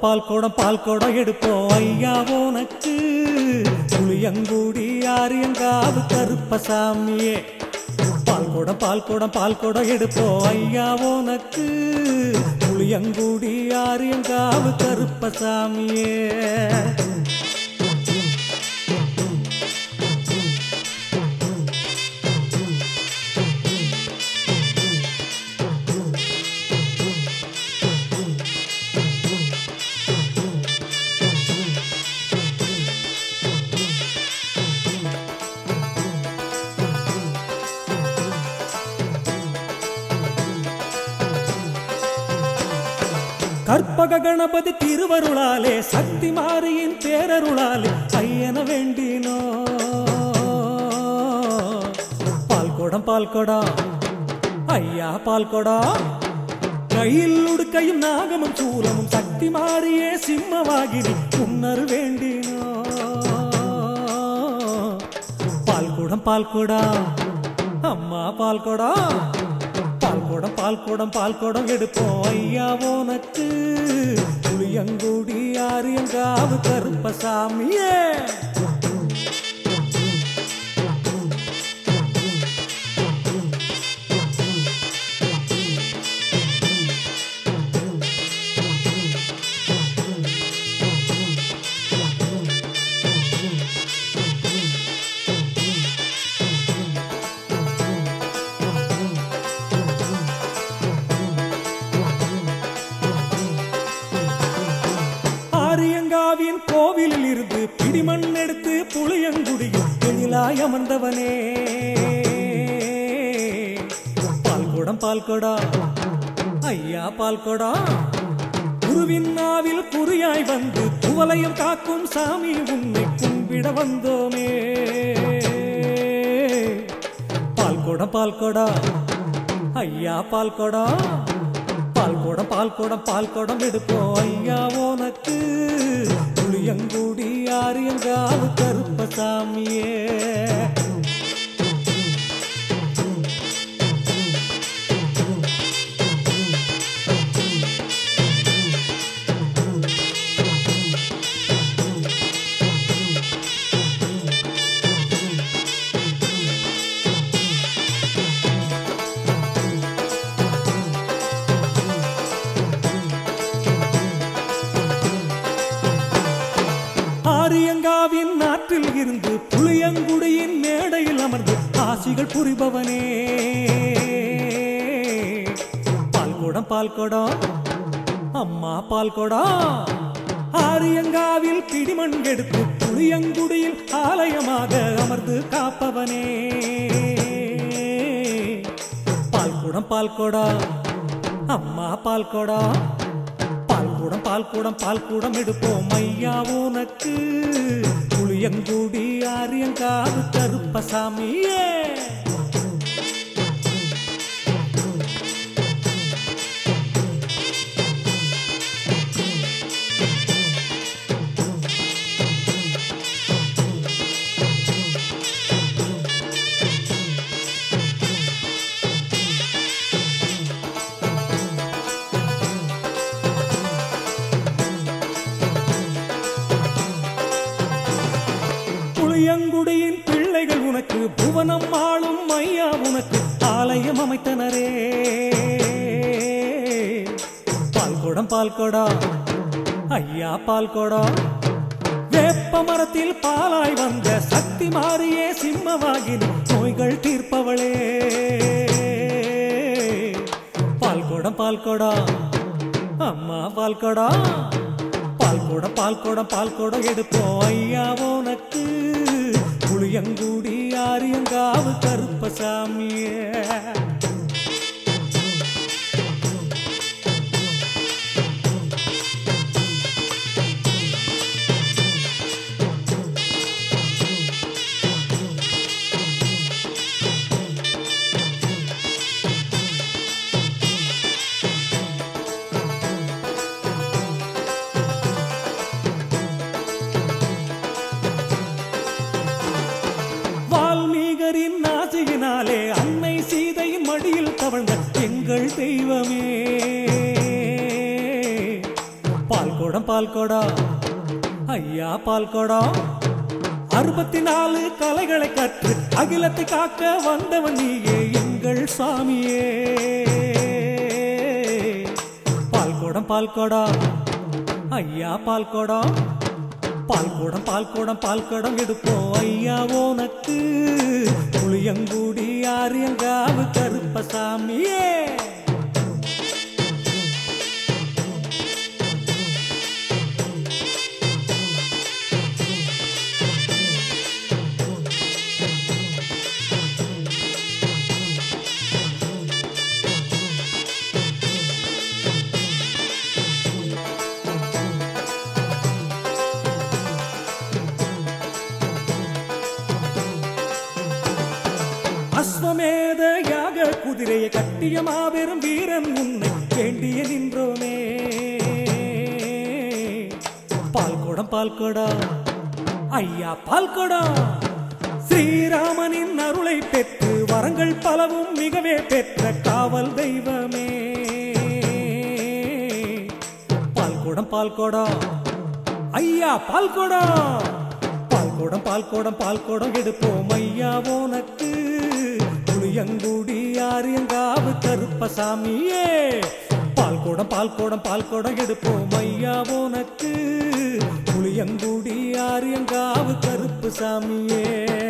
பால் குடம் பால் குடம் எடுப்போம் ஐயா உனக்கு புளியங்கூடி ஆரியங்காவு கருப்பசாமியே பால் குடம் பால் குடம் பால் குடம் எடுப்போம் ஐயா உனக்கு புளியங்கூடி ஆரியங்காவு கருப்பசாமியே கற்பக கணபதி திருவருளாலே சக்தி மாரியின் பேரருளாலே ஐயன வேண்டினோ பால் குடம் பால் குடம் ஐயா பால் குடம் கையில் உடுக்கையும் நாகமும் சூலமும் சக்தி மாறியே சிம்மவாகினி முன்னர் வேண்டினோ பால் குடம் பால் குடம் அம்மா பால் குடம் பால் குடம் பால் குடம் பால் குடம் எடுப்போம் ஐயா உனக்கு புளியங்குடி ஆரியங்காவு கருப்பசாமியே ஆரியங்காவின் கோவிலில் இருந்து பிடிமண் எடுத்து புளியங்குடியில் எழிலாய் அமர்ந்தவனே பால் குடம் பால் கொடா ஐயா பால் கொடா குருவின் நாவில் குறியாய் வந்து குவலையும் காக்கும் சாமி உன்னை கும்பிட வந்தோமே பால் குடம் பால் கொடா ஐயா பால் கொடா பால் குடம் பால் குடம் பால் குடம் எடுப்போம் ஐயா உனக்கு புளியங்குடி ஆரியங்காவு கருப்பசாமியே ஆரியங்காவின் நாட்டில் இருந்து புளியங்குடியின் மேடையில் அமர்ந்து ஆசிகள் புரிபவனே பால் குடம் பால் குடம் அம்மா பால் குடம் ஆரியங்காவில் பிடிமண் எடுத்து புளியங்குடியில் ஆலயமாக அமர்ந்து காப்பவனே பால் குடம் பால் குடம் அம்மா பால் குடம் பால் கூடம் பால் கூடம் பால் கூடம் எடுப்போம் ஐயா உனக்கு புளியங்குடி ஆரியங்காவு கருப்பசாமியே புளியங்குடியின் பிள்ளைகள் உனக்கு புவனம் ஆளும் ஐயா உனக்கு ஆலயம் அமைத்தனரே பால் குடம் பால் கொடா ஐயா பால் கொடா வேப்ப மரத்தில் பாலாய் வந்த சக்தி மாறியே சிம்மவாகினி நோய்கள் தீர்ப்பவளே பால் குடம் பால் கொடா அம்மா பால் கொடா பால் குடம் பால் குடம் பால் குடம் எடுப்போம் ஐயா உனக்கு புளியங்குடி ஆரியங்காவு கருப்பசாமியே வால்மீகரின் ஆசையினாலே அன்னை சீதையின் மடி பால் குடம் ஐயா பால் குடம் அறுபத்தி நாலு கலைகளை கற்று அகிலத்தை காக்க வந்தவன் நீயே எங்கள் சாமியே பால் குடம் பால் குடம் ஐயா பால் குடம் பால் குடம் பால் குடம் பால் குடம் எடுப்போம் ஐயா உனக்கு புளியங்குடி ஆரியங்காவு கருப்பசாமியே அஸ்வமேத யாக குதிரையை கட்டிய மாபெரும் வீரன் உன்னை வேண்டிய நின்றோமே பால் குடம் பால் குடம் ஐயா பால் குடம் ஸ்ரீராமனின் அருளை பெற்று வரங்கள் பலவும் மிகவே பெற்ற காவல் தெய்வமே பால் குடம் பால் குடம் ஐயா பால் குடம் பால் குடம் பால் குடம் பால் குடம் எடுப்போம் ஐயா உனக்கு புளியங்குடி ஆரியங்காவு கருப்பசாமியே பால் குடம் பால் குடம் பால் குடம் எடுப்போம் ஐயா உனக்கு புளியங்குடி ஆரியங்காவு கருப்பு சாமியே